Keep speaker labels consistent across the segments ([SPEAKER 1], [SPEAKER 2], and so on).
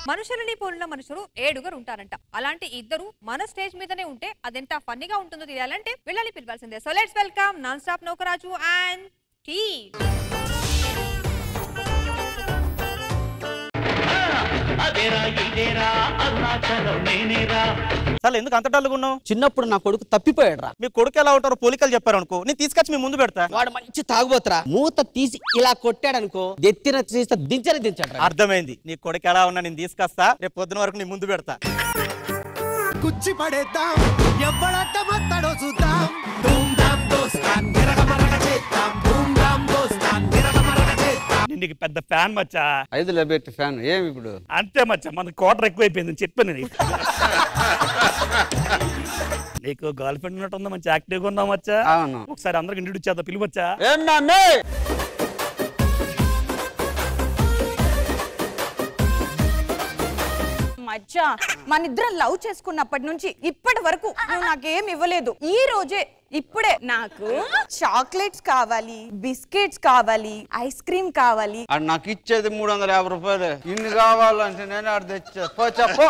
[SPEAKER 1] మనుషులని పోలిన మనుషులు ఏడుగురు ఉంటారంట అలాంటి ఇద్దరు మన స్టేజ్ మీదనే ఉంటే అదెంత ఫన్నీగా ఉంటుందో తెలియాలంటే వెళ్ళాలి పిలవాల్సిందే so let's welcome non stop Nookaraju and టీ
[SPEAKER 2] అదేరా ఇదేరా అరుణాచలం నేనేరా
[SPEAKER 3] అసలు ఎందుకు అంత డల్గా ఉన్నావు
[SPEAKER 4] చిన్నప్పుడు నా కొడుకు తప్పిపోయాడు రా
[SPEAKER 3] మీ కొడుకు ఎలా ఉంటారో పోలికలు చెప్పారు అనుకో నేను తీసుకొచ్చి మీ ముందు పెడతా
[SPEAKER 4] వాడు మంచి తాగుబోతురా మూత తీసి ఇలా కొట్టాడు అనుకో దెత్తిన తీస్తే దించని దించాడు రా.
[SPEAKER 3] అర్థమైంది నీ కొడుకు ఎలా ఉన్నా నేను తీసుకొస్తా రేపు పొద్దున వరకు నీ ముందు పెడతా
[SPEAKER 5] కుచ్చి పడేద్దాం ఎవ్వడట్టమత్తడో చూద్దాం ధూమ్ ధామ్ దోస్తాన్ గిరగమరగ చేద్దాం ధూమ్ ధామ్ దోస్తాన్ గిరగమరగ చేద్దాం
[SPEAKER 6] నేను నీకు పెద్ద ఫ్యాన్ మచ్చా
[SPEAKER 7] ఐదులో పెట్టి ఫ్యాన్ ఏమి ఇప్పుడు
[SPEAKER 6] అంతే మచ్చా మన కోటర్ ఎక్కువైపోయింది చెప్పాను నీకు నీకు గర్ల్ ఫ్రెండ్ ఉన్నట్టుందా మంచి యాక్టివ్గా ఉన్నావు మచ్చా
[SPEAKER 7] అవును
[SPEAKER 6] ఒకసారి అందరికి ఇంట్రడ్యూస్ చేద్దాం పిలువచ్చా
[SPEAKER 7] ఏం మమ్మీ
[SPEAKER 8] మచ్చా మన ఇద్దరం లవ్ చేసుకున్నప్పటి నుంచి ఇప్పటి వరకు నువ్వు నాకేం ఇవ్వలేదు ఈ రోజే ఇప్పుడే నాకు చాక్లెట్స్ కావాలి బిస్కెట్స్ కావాలి ఐస్ క్రీమ్ కావాలి
[SPEAKER 7] అది నాకు ఇచ్చేది మూడు వందల యాభై రూపాయలు ఇన్ని కావాలంటే నేను ఆడ తెచ్చా పో చెప్పు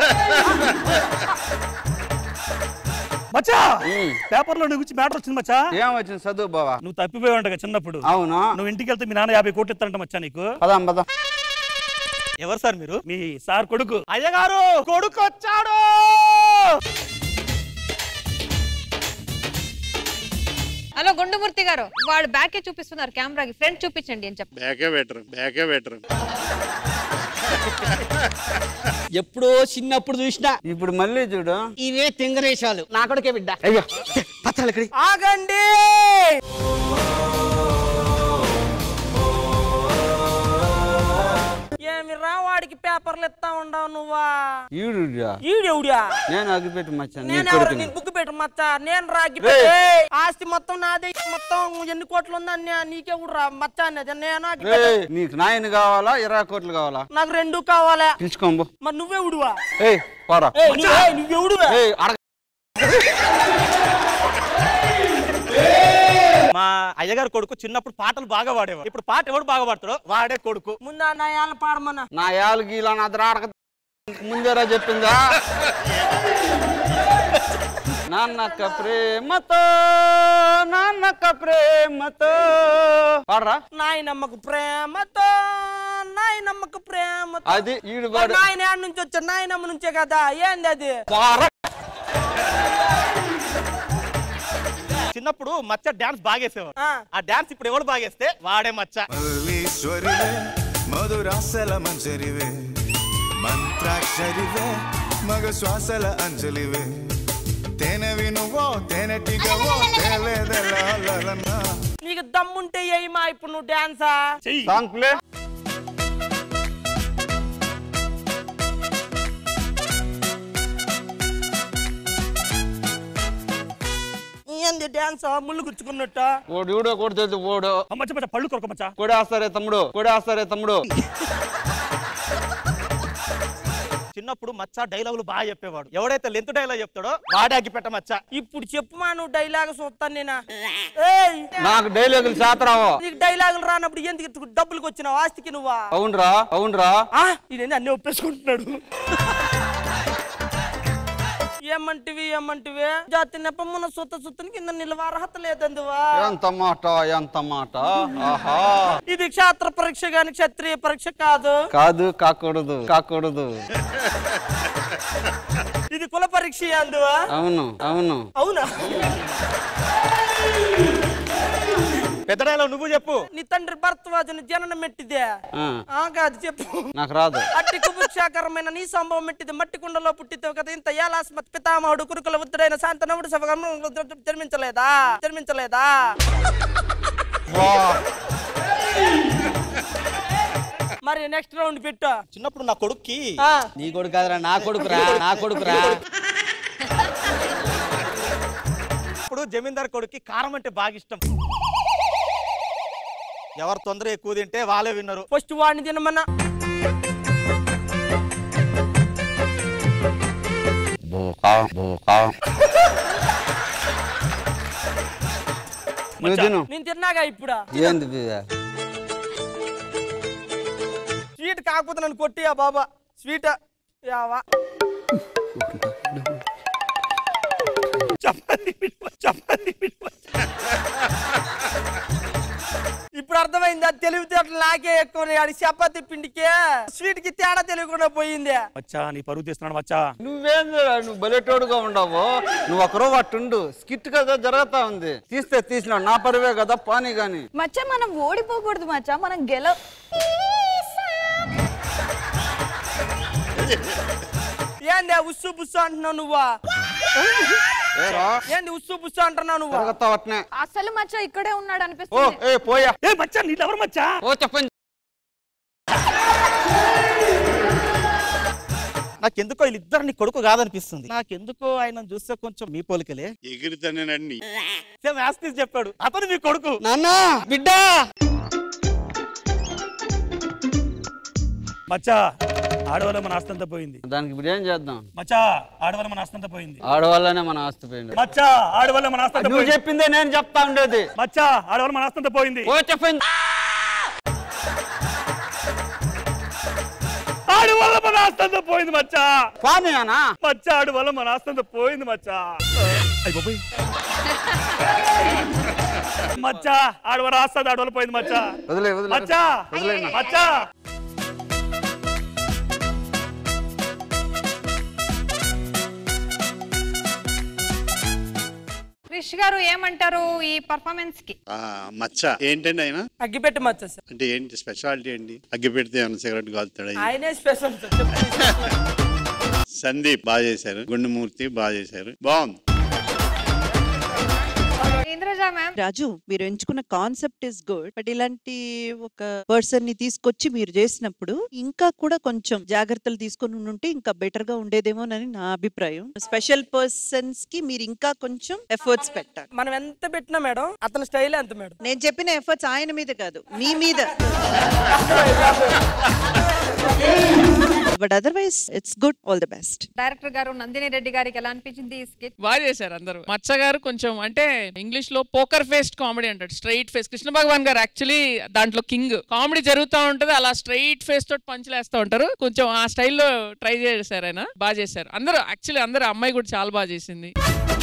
[SPEAKER 6] మచ్చా
[SPEAKER 7] ఉమ్.
[SPEAKER 6] పేపర్ లో నీ గురించి మ్యాటర్ వచ్చింది మచ్చా
[SPEAKER 7] ఏం వచ్చింది చదువు బావా
[SPEAKER 6] నువ్వు తప్పిపోయి ఉంటా చిన్నప్పుడు
[SPEAKER 7] అవును
[SPEAKER 6] నువ్వు ఇంటికి వెళ్తే మీ నాన్న యాభై కోట్లు ఇస్తారంట మచ్చా నీకు
[SPEAKER 7] పదాం పదాం
[SPEAKER 3] ఎవరు సార్ మీరు
[SPEAKER 6] మీ సార్ కొడుకు
[SPEAKER 3] అయ్యగారు కొడుకు వచ్చాడు
[SPEAKER 1] హలో గుండుమూర్తి గారు వాడు బ్యాకే చూపిస్తున్నారు కెమెరాకి ఫ్రంట్ చూపించండి అని చెప్పి
[SPEAKER 9] బ్యాకే బెటర్ బ్యాకే బెటర్
[SPEAKER 4] ఎప్పుడో చిన్నప్పుడు చూసినా
[SPEAKER 7] ఇప్పుడు మళ్ళీ చూడు
[SPEAKER 4] ఇవే తింగరేశాలు నా కొడుకే బిడ్డ
[SPEAKER 7] అయ్యో పత్రాలు ఇక్కడి
[SPEAKER 4] ఆగండి
[SPEAKER 10] ఏమి రా వాడికి పేపర్లు ఇస్తా ఉండవు నువ్వా
[SPEAKER 7] ఈడు
[SPEAKER 10] ఈడెవుడా
[SPEAKER 7] నేను అగ్గిపెట్టి మచ్చాను నీ
[SPEAKER 10] నేను ఎవరు
[SPEAKER 7] కొడుకుని
[SPEAKER 10] నేను బుక్ పెట్టు మచ్చ నేను రాగి ఆస్తి మొత్తం నాదే మొత్తం ఎన్ని కోట్లు ఉందని నీకే రా మచ్చ అనేది నేను అగ్గి పెట్ట-
[SPEAKER 7] రేయ్, నీకు నాయన కావాలా ఇరవై కోట్లు కావాలా
[SPEAKER 10] నాకు రెండు కావాలా
[SPEAKER 7] పిలుచుకోంబు
[SPEAKER 10] మరి నువ్వే ఉడువా
[SPEAKER 7] ఏయ్ పోరా
[SPEAKER 10] ఏయ్, నువ్వు- ఏయ్, నువ్వెవడువా
[SPEAKER 7] ఏయ్ అడగ
[SPEAKER 3] మా అయ్యగారు కొడుకు చిన్నప్పుడు పాటలు బాగా వాడేవాడు ఇప్పుడు పాట ఎవడు బాగా పాడతాడో వాడే కొడుకు
[SPEAKER 10] ముందా నా యాళ్ళ పాడమన్నా
[SPEAKER 7] నా యాలు గీలా నా అద్దరు అడగ ముందేరా చెప్పిందా నాన్నక ప్రేమతో నాన్నక ప్రేమతో పాడరా
[SPEAKER 10] నాయనమ్మకు ప్రేమతో నాయనమ్మకు ప్రేమతో
[SPEAKER 7] అది ఈడు
[SPEAKER 10] మరి
[SPEAKER 7] పాడు
[SPEAKER 10] నాయన యాడ్ నుంచి వచ్చా నాయనమ్మ నుంచే కదా ఏంది అది
[SPEAKER 7] పారా.
[SPEAKER 3] చిన్నప్పుడు మచ్చ డాన్స్ బాగేసేవాడు
[SPEAKER 10] ఆ.
[SPEAKER 3] ఆ డాన్స్ ఇప్పుడు ఎవడు బాగేస్తే వాడే మచ్చ
[SPEAKER 5] మల్లీశ్వరివే మధురాసల మంజరివే మంత్రాక్షరివే మగ శ్వాసల అంజలివే తేనెవి నువ్వో తేనెటిగవో తేలేదెలా
[SPEAKER 10] నీకు దమ్ముంటే ఏమా ఇప్పుడు నువ్వు డాన్సా
[SPEAKER 6] చెయ్యి
[SPEAKER 7] సాంగ్ ప్లే
[SPEAKER 10] ఏంది డాన్స్ ముళ్ళు గుచ్చుకున్నట్ట
[SPEAKER 7] ఓడు ఈడో కొడుతుంది ఓడు
[SPEAKER 6] మచ్చ మచ్చ పళ్ళు కొరక మచ్చా
[SPEAKER 7] కొడేస్తారే తమ్ముడు కొడేస్తారే తమ్ముడు
[SPEAKER 3] చిన్నప్పుడు మచ్చ డైలాగులు బాగా చెప్పేవాడు ఎవడైతే లెంత్ డైలాగ్ చెప్తాడో వాడే అగ్గి పెట్ట మచ్చ
[SPEAKER 10] ఇప్పుడు చెప్పుమా నువ్వు డైలాగ్ చూస్తాను నేనా ఏయ్
[SPEAKER 7] నాకు డైలాగులు చేతరావో
[SPEAKER 10] నీకు డైలాగులు రానప్పుడు ఎందుకు ఇత్తు- డబ్బులకు వచ్చినావు ఆస్తికి నువ్వా
[SPEAKER 7] అవునరా అవునరా
[SPEAKER 10] ఆ, ఇదేంది అన్ని ఒప్పేసుకుంటున్నాడు ఏమంటివి ఏమంటివి జాతి నెపమున సుత్త సుత్తని కింద నిల్వ అర్హత లేదందువా
[SPEAKER 7] ఎంత మాట ఎంత మాట ఆహా
[SPEAKER 10] ఇది క్షేత్ర పరీక్ష గాని క్షత్రియ పరీక్ష కాదు
[SPEAKER 7] కాదు కాకూడదు కాకూడదు
[SPEAKER 10] ఇది కుల పరీక్ష అందువా
[SPEAKER 7] అవును అవును
[SPEAKER 10] అవునా
[SPEAKER 3] పెద్ద డైలాగ్ నువ్వు చెప్పు
[SPEAKER 10] నీ తండ్రి భరద్వాజుని జననం మెట్టిదే
[SPEAKER 7] ఆ,
[SPEAKER 10] ఆ కాదు చెప్పు
[SPEAKER 7] నాకు రాదు
[SPEAKER 10] అట్టి కుభుక్షాకరమైన నీ సంభవం మెట్టిది మట్టి కుండలో పుట్టితే కదా ఇంత ఏలాస్మత్ పితామహుడు కురుకుల ఉత్తడైన శాంతనవుడు సభగం జన్మించలేదా జన్మించలేదా మరి నెక్స్ట్ రౌండ్ పెట్టు
[SPEAKER 3] చిన్నప్పుడు నా కొడుక్కి
[SPEAKER 10] ఆ,
[SPEAKER 4] నీ కొడుకు కాదురా నా కొడుకురా నా కొడుకురా
[SPEAKER 3] ఇప్పుడు జమీందార్ కొడుక్కి కారం అంటే బాగా ఇష్టం ఎవరు తొందర ఎక్కువ తింటే వాళ్ళే విన్నరు
[SPEAKER 10] ఫస్ట్ వాడిని తినమన్నా
[SPEAKER 7] బోకా బోకా నువ్వు తిను
[SPEAKER 10] నేను తిన్నాగా ఇప్పుడు
[SPEAKER 7] ఏంది ఇది?
[SPEAKER 10] స్వీట్ కాకపోతే నన్ను కొట్టియా బాబా స్వీట్ యావా
[SPEAKER 6] చపాతీ పిండి చపాతీ పిండి
[SPEAKER 10] ఇప్పుడు అర్థమైంది అది తెలివితేటలు నాకే ఎక్కువ ఆడి చపాతి పిండికే స్వీట్ కి తేడా తెలియకుండా పోయింది
[SPEAKER 6] మచ్చా నీ పరుగు తీస్తున్నాడు మచ్చా
[SPEAKER 7] నువ్వేందిరా నువ్వు బలెటోడుగా ఉండవు నువ్వు ఒకరో అట్టుండు స్కిట్ కదా జరుగుతా ఉంది తీస్తే తీసినాడు నా పరువే కదా పానీ గాని
[SPEAKER 8] మచ్చా మనం ఓడిపోకూడదు మచ్చా మనం గెల
[SPEAKER 10] ఏంది ఉస్సు బుస్సు అంటున్నావు నువ్వా
[SPEAKER 7] ఏరా
[SPEAKER 10] ఏంది ఉస్సు బుస్సు అంటున్నావు నువ్వు
[SPEAKER 7] జరుగుతా అట్నే
[SPEAKER 8] అసలు మచ్చా ఇక్కడే ఉన్నాడు
[SPEAKER 7] ఓ
[SPEAKER 8] అనిపిస్తుంది
[SPEAKER 7] ఏ పోయా
[SPEAKER 6] ఏ మచ్చా నీ ఎవరు మచ్చా
[SPEAKER 7] ఓ చెప్పండి
[SPEAKER 3] నాకెందుకో వీళ్ళిద్దరు నీ కొడుకు కాదనిపిస్తుంది నాకెందుకో ఆయన చూస్తే కొంచెం మీ పోలికలే
[SPEAKER 9] ఎగిరితేనేనండి
[SPEAKER 3] సేమ్ యాస్టీస్ చెప్పాడు అతను మీ కొడుకు
[SPEAKER 4] నాన్న బిడ్డ
[SPEAKER 6] మచ్చా ఆడవాళ్ళ మన ఆస్తంతా పోయింది
[SPEAKER 7] దానికి ఇప్పుడు ఏం చేద్దాం
[SPEAKER 6] మచ్చా ఆడవాళ్ళ మన ఆస్తంతా పోయింది
[SPEAKER 7] ఆడవాళ్ళనే మన ఆస్తి పోయింది
[SPEAKER 6] మచ్చా ఆడవాళ్ళ మన ఆస్తంతా
[SPEAKER 7] నువ్వు
[SPEAKER 6] పోయింది
[SPEAKER 7] చెప్పిందే నేను చెప్తా ఉండేది
[SPEAKER 6] మచ్చా ఆడవాళ్ళ మన ఆస్తంతా పోయింది
[SPEAKER 7] ఓ చెప్పండి
[SPEAKER 6] ఆడవాళ్ళ మన ఆస్తంతా పోయింది మచ్చా
[SPEAKER 7] పానీ అనా
[SPEAKER 6] మచ్చా ఆడవాళ్ళ మన ఆస్తంతా పోయింది మచ్చా అయ్ బాబోయ్. మచ్చా ఆడవాళ్ళ ఆస్తంతా ఆడవాళ్ళ పోయింది మచ్చా
[SPEAKER 7] వదిలే వదిలే
[SPEAKER 6] మచ్చా
[SPEAKER 7] వదిలేనా
[SPEAKER 6] మచ్చా
[SPEAKER 1] క్రిష్ గారు ఏమంటారు ఈ పర్ఫార్మెన్స్ కి
[SPEAKER 9] ఆ, మచ్చ ఏంటండి ఆయన
[SPEAKER 10] అగ్గిపెట్టి మచ్చ సార్
[SPEAKER 9] అంటే ఏంటి స్పెషాలిటీ ఏంటి అగ్గి పెడితే ఏమైనా సిగరెట్ కాలుతాడు ఆయన?
[SPEAKER 10] ఆయనే స్పెషల్ సార్ చెప్పండి.
[SPEAKER 9] సందీప్ బాగా చేశారు గుండెమూర్తి బాగా చేశారు బాగుంది
[SPEAKER 1] ఇంద్రజ మ్యామ్
[SPEAKER 11] రాజు మీరు ఎంచుకున్న కాన్సెప్ట్ ఇస్ గుడ్ బట్ ఇలాంటి ఒక పర్సన్ ని తీసుకొచ్చి మీరు చేసినప్పుడు ఇంకా కూడా కొంచెం జాగ్రత్తలు తీసుకొని ఉంటే ఇంకా బెటర్ గా ఉండేదేమోనని నా అభిప్రాయం స్పెషల్ పర్సన్స్ కి మీరు ఇంకా కొంచెం ఎఫర్ట్స్ పెట్టాలి
[SPEAKER 10] మనం ఎంత పెట్టినా మేడం అతని స్టైల్ ఎంత మేడం
[SPEAKER 11] నేను చెప్పిన ఎఫర్ట్స్ ఆయన మీద కాదు మీ మీద but otherwise it's good all the best
[SPEAKER 1] director గారు నందిని రెడ్డి గారికి ఎలా అనిపించింది ఈ స్కిట్
[SPEAKER 12] బాగా చేశారు అందరూ మచ్చ గారు కొంచెం అంటే ఇంగ్లీష్ లో పోకర్ ఫేస్ కామెడీ అంటాడు స్ట్రైట్ ఫేస్ కృష్ణ భగవాన్ గారు యాక్చువల్లీ దాంట్లో కింగ్ కామెడీ జరుగుతూ ఉంటది అలా స్ట్రైట్ ఫేస్ తోటి పంచులేస్తూ ఉంటారు కొంచెం ఆ స్టైల్లో ట్రై చేశారు ఆయన బాగా చేశారు అందరూ యాక్చువల్లీ అందరూ అమ్మాయి కూడా చాలా బాగా చేసింది